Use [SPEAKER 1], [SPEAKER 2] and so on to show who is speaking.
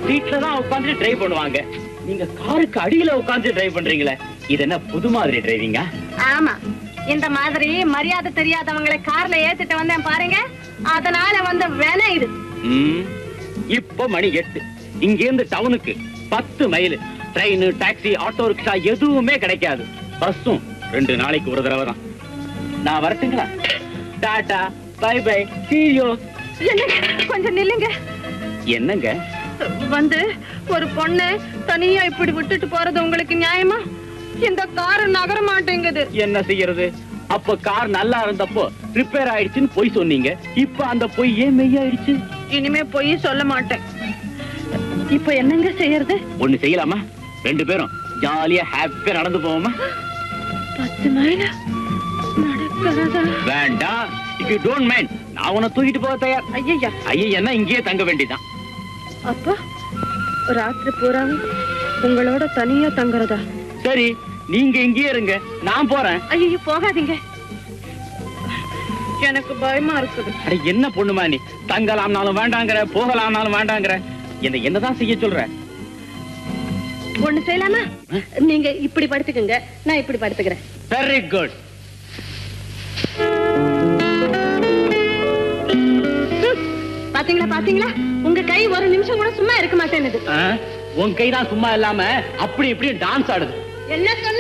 [SPEAKER 1] சீட்ல தான் உட்கார்ந்து டிரைவ் பண்ணுவாங்க நீங்க காருக்கு அடியில உட்கார்ந்து டிரைவ் பண்றீங்களே இது என்ன புது மாதிரி டிரைவிங்கா
[SPEAKER 2] ஆமா இந்த மாதிரி மரியாதை தெரியாதவங்களை கார்ல ஏத்திட்டு வந்தேன் பாருங்க அதனால வந்து வேலை இது
[SPEAKER 1] ம், இப்ப மணி எட்டு இங்க இருந்து டவுனுக்கு பத்து mile train taxi auto rickshaw எதுவுமே கிடைக்காது பஸ்ஸும் ரெண்டு நாளைக்கு ஒரு தடவை தான் நான் வரட்டுங்களா டாடா பை பை சீயோ
[SPEAKER 2] என்னங்க கொஞ்சம் நில்லுங்க
[SPEAKER 1] என்னங்க
[SPEAKER 2] வந்து ஒரு பொண்ணு தனியா இப்படி விட்டுட்டு போறது உங்களுக்கு நியாயமா இந்த கார் நகர மாட்டேங்குது
[SPEAKER 1] என்ன செய்யறது அப்ப கார் நல்லா இருந்தப்போ ரிப்பேர் ஆயிடுச்சுன்னு பொய் சொன்னீங்க இப்ப அந்த பொய் ஏன் மெய்யாயிடுச்சு
[SPEAKER 2] இனிமே போய் சொல்ல மாட்டேன் இப்ப என்னங்க செய்யறது
[SPEAKER 1] ஒண்ணு செய்யலாமா ரெண்டு பேரும் ஜாலியா ஹாப்பியா நடந்து போவோமா
[SPEAKER 2] பத்து மைல நடக்கிறதா
[SPEAKER 1] வேண்டாம் இஃப் யூ டோன்ட் மைண்ட் நான் உன்னை தூக்கிட்டு போக தயார்
[SPEAKER 2] ஐயா
[SPEAKER 1] ஐயா என்ன இங்கேயே தங்க வேண்டியதான்
[SPEAKER 2] அப்பா ராத்திரி பூரா உங்களோட தனியா தங்குறதா
[SPEAKER 1] சரி நீங்க இங்கேயே இருங்க நான் போறேன்
[SPEAKER 2] ஐயோ போகாதீங்க எனக்கு பயமா இருக்குது
[SPEAKER 1] அட என்ன பொண்ணுமா நீ தங்கலாம்னாலும் வேண்டாங்கிற போகலாம்னாலும் வேண்டாங்கிற என்ன என்னதான் செய்ய சொல்ற
[SPEAKER 2] ஒண்ணு செய்யலாமா நீங்க இப்படி படுத்துக்கங்க நான் இப்படி படுத்துக்கிறேன்
[SPEAKER 1] வெரி குட்
[SPEAKER 2] பாத்தீங்களா பாத்தீங்களா உங்க கை ஒரு நிமிஷம் கூட சும்மா இருக்க மாட்டேன்னுது
[SPEAKER 1] உன் கைதான் சும்மா இல்லாம அப்படி இப்படி டான்ஸ் ஆடுது
[SPEAKER 2] என்ன சொன்ன